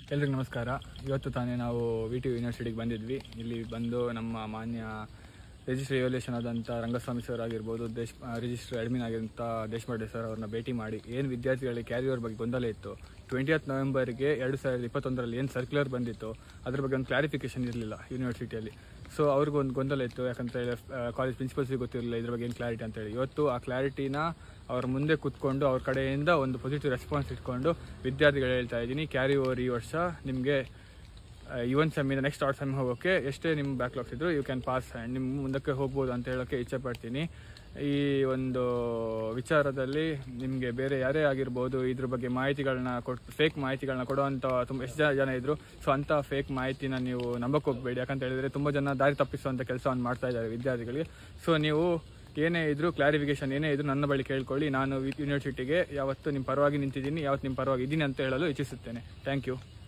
ಎಲ್ರಿಗೂ ನಮಸ್ಕಾರ ಇವತ್ತು ತಾನೇ ನಾವು ವಿ ಟಿ ಯೂನಿವರ್ಸಿಟಿಗೆ ಬಂದಿದ್ವಿ ಇಲ್ಲಿ ಬಂದು ನಮ್ಮ ಮಾನ್ಯ ರಿಜಿಸ್ಟ್ರಿ ರಿವಲ್ಯೂಷನ್ ಆದಂಥ ರಂಗಸ್ವಾಮಿ ಸರ್ ಆಗಿರ್ಬೋದು ದೇಶ್ ರಿಜಿಸ್ಟ್ರಿ ಅಡ್ಮಿನ್ ಆಗಿರೋಂಥ ದೇಶಪಾಂಡೆ ಸರ್ ಅವ್ರನ್ನ ಭೇಟಿ ಮಾಡಿ ಏನು ವಿದ್ಯಾರ್ಥಿಗಳಿಗೆ ಕ್ಯಾರಿಯರ್ ಬಗ್ಗೆ ಗೊಂದಲ ಇತ್ತು ಟ್ವೆಂಟಿಯತ್ ನವೆಂಬರ್ಗೆ ಎರಡು ಸಾವಿರದ ಇಪ್ಪತ್ತೊಂದರಲ್ಲಿ ಏನು ಸರ್ಕ್ಯುಲರ್ ಬಂದಿತ್ತು ಅದ್ರ ಬಗ್ಗೆ ಒಂದು ಕ್ಲಾರಿಫಿಕೇಶನ್ ಇರಲಿಲ್ಲ ಯೂನಿವರ್ಸಿಟಿಯಲ್ಲಿ ಸೊ ಅವ್ರಿಗೂ ಒಂದು ಗೊಂದಲ ಇತ್ತು ಯಾಕಂತ ಕಾಲೇಜ್ ಪ್ರಿನ್ಸಿಪಲ್ಸ್ಗೆ ಗೊತ್ತಿರಲಿಲ್ಲ ಇದ್ರ ಬಗ್ಗೆ ಏನು ಕ್ಲಾರಿಟಿ ಅಂತೇಳಿ ಇವತ್ತು ಆ ಕ್ಲಾರಿಟಿನ ಅವ್ರ ಮುಂದೆ ಕೂತ್ಕೊಂಡು ಅವ್ರ ಕಡೆಯಿಂದ ಒಂದು ಪಾಸಿಟಿವ್ ರೆಸ್ಪಾನ್ಸ್ ಇಟ್ಕೊಂಡು ವಿದ್ಯಾರ್ಥಿಗಳು ಹೇಳ್ತಾ ಇದ್ದೀನಿ ಕ್ಯಾರಿ ಓವರ್ ಈ ವರ್ಷ ನಿಮಗೆ ಇವನ್ ಸೆಮ್ಮಿಂದ ನೆಕ್ಸ್ಟ್ ಆರ್ಟ್ ಸೆಮ್ ಹೋಗೋಕ್ಕೆ ಎಷ್ಟೇ ನಿಮ್ಮ ಬ್ಯಾಕ್ಲಾಗ್ಸ್ ಇದ್ರು ಯು ಕ್ಯಾನ್ ಪಾಸ್ ಆ್ಯಂಡ್ ನಿಮ್ಮ ಮುಂದಕ್ಕೆ ಹೋಗ್ಬೋದು ಅಂತ ಹೇಳೋಕ್ಕೆ ಇಚ್ಛೆ ಪಡ್ತೀನಿ ಈ ಒಂದು ವಿಚಾರದಲ್ಲಿ ನಿಮಗೆ ಬೇರೆ ಯಾರೇ ಆಗಿರ್ಬೋದು ಇದ್ರ ಬಗ್ಗೆ ಮಾಹಿತಿಗಳನ್ನ ಕೊಟ್ಟು ಫೇಕ್ ಮಾಹಿತಿಗಳನ್ನ ಕೊಡುವಂಥ ತುಂಬ ಎಷ್ಟು ಜನ ಜನ ಇದ್ರು ಸೊ ಅಂಥ ಫೇಕ್ ಮಾಹಿತಿನ ನೀವು ನಂಬಕ್ಕೆ ಹೋಗಬೇಡಿ ಯಾಕಂತ ಹೇಳಿದ್ರೆ ತುಂಬ ಜನ ದಾರಿ ತಪ್ಪಿಸುವಂಥ ಕೆಲಸವನ್ನು ಮಾಡ್ತಾ ಇದ್ದಾರೆ ವಿದ್ಯಾರ್ಥಿಗಳಿಗೆ ಸೊ ನೀವು ಏನೇ ಇದ್ರು ಕ್ಲಾರಿಫಿಕೇಶನ್ ಏನೇ ಇದ್ರು ನನ್ನ ಬಳಿ ಕೇಳ್ಕೊಳ್ಳಿ ನಾನು ಯೂನಿವರ್ಸಿಟಿಗೆ ಯಾವತ್ತು ನಿಮ್ಮ ಪರವಾಗಿ ನಿಂತಿದ್ದೀನಿ ಯಾವತ್ತು ನಿಮ್ಮ ಪರವಾಗಿ ಇದ್ದೀನಿ ಅಂತ ಹೇಳಲು ಇಚ್ಛಿಸುತ್ತೇನೆ ಥ್ಯಾಂಕ್ ಯು